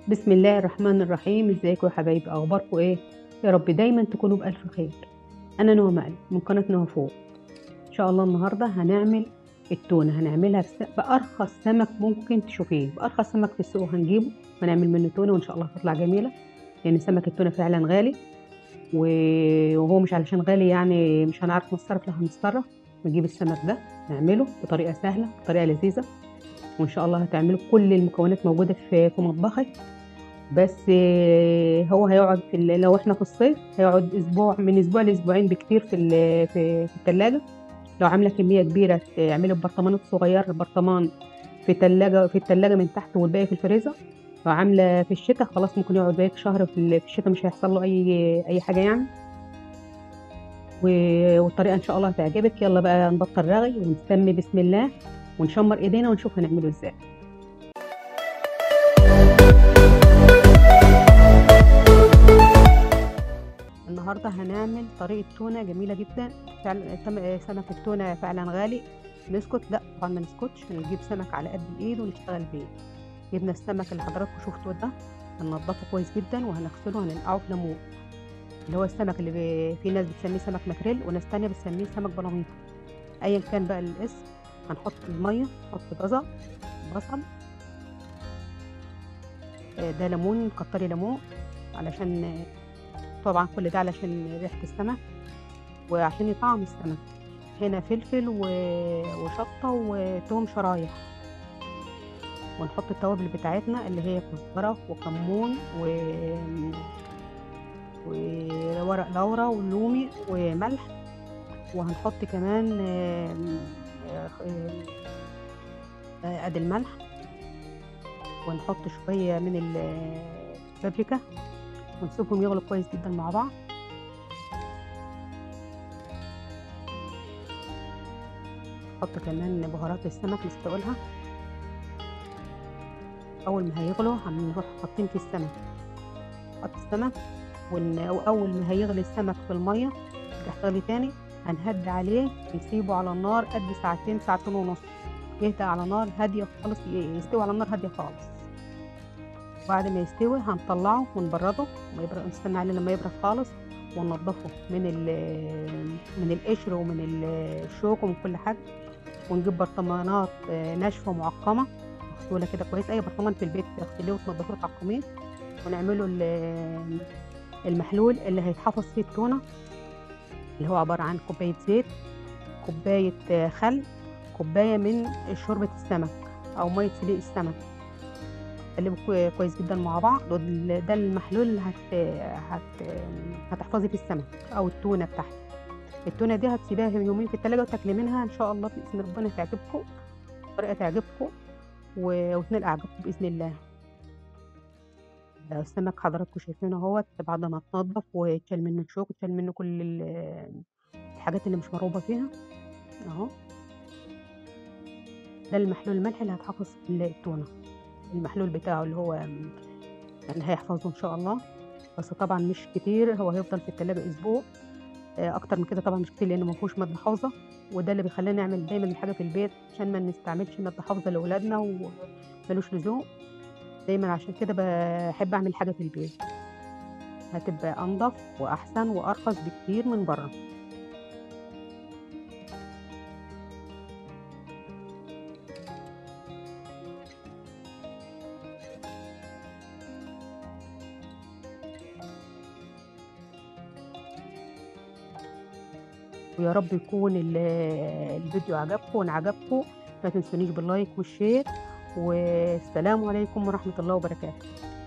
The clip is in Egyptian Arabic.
بسم الله الرحمن الرحيم ازيكم يا حبايبي اخباركم ايه يا رب دايما تكونوا بالف خير انا نوى مقل من قناه نوى فوق ان شاء الله النهارده هنعمل التونه هنعملها بس- بارخص سمك ممكن تشوفيه بارخص سمك في السوق هنجيبه ونعمل منه تونه وان شاء الله هتطلع جميله لان سمك التونه فعلا غالي و- وهو مش علشان غالي يعني مش هنعرف نتصرف لا هنتصرف نجيب السمك ده نعمله بطريقه سهله بطريقه لذيذه وان شاء الله هتعملوا كل المكونات موجوده في في مطبخك بس آه، هو هيقعد في ال- لو احنا في الصيف هيقعد اسبوع من اسبوع لاسبوعين بكتير في ال- في في الثلاجه لو عامله كميه كبيره تعملي ببرطمانات صغيره برطمان في ثلاجه في الثلاجه من تحت والباقي في الفريزر لو عامله في الشتاء خلاص ممكن يقعد بقى شهر في ال- في الشتاء مش هيحصل له اي اي حاجه يعني و- والطريقه ان شاء الله هتعجبك يلا بقى نبطل رغي ونسمي بسم الله ونشمر ايدينا ونشوف هنعمله ازاي النهارده هنعمل طريقه تونه جميله جدا فعلا سم- سمك التونه فعلا غالي نسكت لا طبعا ما نسكتش هنجيب سمك على قد الايد ونشتغل بيه جبنا السمك اللي حضراتكم شفتوه ده هننضفه كويس جدا وهنغسله هننقعه في ليمون اللي هو السمك اللي بي... في ناس بتسميه سمك ماكريل وناس تانية بتسميه سمك بلاميط ايا كان بقى الاسم هنحط الميه نحط جزر بصل آه، ده ليمون كتري ليمون علشان آه، طبعا كل ده علشان ريحة السمك وعشان يطعم السمك هنا فلفل و... وشطة وتوم شرايح ونحط التوابل بتاعتنا اللي هي كزبرة وكمون و... وورق لورا ولومي وملح وهنحط كمان آم، آه، آه، ادي الملح ونحط شوية من ال- البابريكا ونسيبهم يغلوا كويس جدا مع بعض نحط كمان بهارات السمك نستقلها اول ما هيغلوا هنروح حاطين في السمك نحط السمك ون- واول ما هيغلي السمك في الميه يرجع تغلي تاني هنهدي عليه نسيبه على النار قد ساعتين ساعتين ونص يهدى على نار هاديه خالص ي- يستوي على نار هاديه خالص بعد ما يستوي هنطلعه ونبرده ما يبرد نستنى عليه لما يبرد خالص وننضفه من ال- من القشر ومن ال- الشوك ومن كل حاجه ونجيب برطمانات آه، ناشفه معقمه مغسوله كده كويس اي برطمان في البيت تغسليه وتنضفيه وتعقميه ونعمله ال- المحلول اللي هيتحفظ فيه التونه اللي هو عباره عن كوبايه زيت كوبايه آه، خل كوبايه من شوربه السمك او ميه سليق السمك قلبه كوي- كويس جدا مع بعض وال- ده المحلول اللي هت... هت... هتحفظي فيه السمك او التونه بتاعتك التونه دي هتسيبيها يومين في التلاجة وتاكلي منها ان شاء الله باذن ربنا تعجبكم الطريقه تعجبكم و... وتنال اعجابكم باذن الله السمك حضراتكم شايفينه اهوت بعد ما اتنضف ويتشال منه الشوك ويتشال منه كل ال- الحاجات اللي مش مرغوبه فيها اهو ده المحلول الملح اللي هتحفظ في التونه المحلول بتاعه اللي هو يعني هيحفظه ان شاء الله بس طبعا مش كتير هو هيفضل في التلاجة اسبوع آه، اكتر من كده طبعا مش كتير لانه ما فيهوش ماده حافظه وده اللي بيخلينا نعمل دايما الحاجه في البيت عشان ما نستعملش ماده حافظه لاولادنا وملوش لزوم دايما عشان كده بحب اعمل حاجه في البيت هتبقى انضف واحسن وارخص بكتير من بره ويا رب يكون ال- الفيديو عجبكم وان عجبكم ما تنسونيش باللايك والشير والسلام عليكم ورحمة الله وبركاته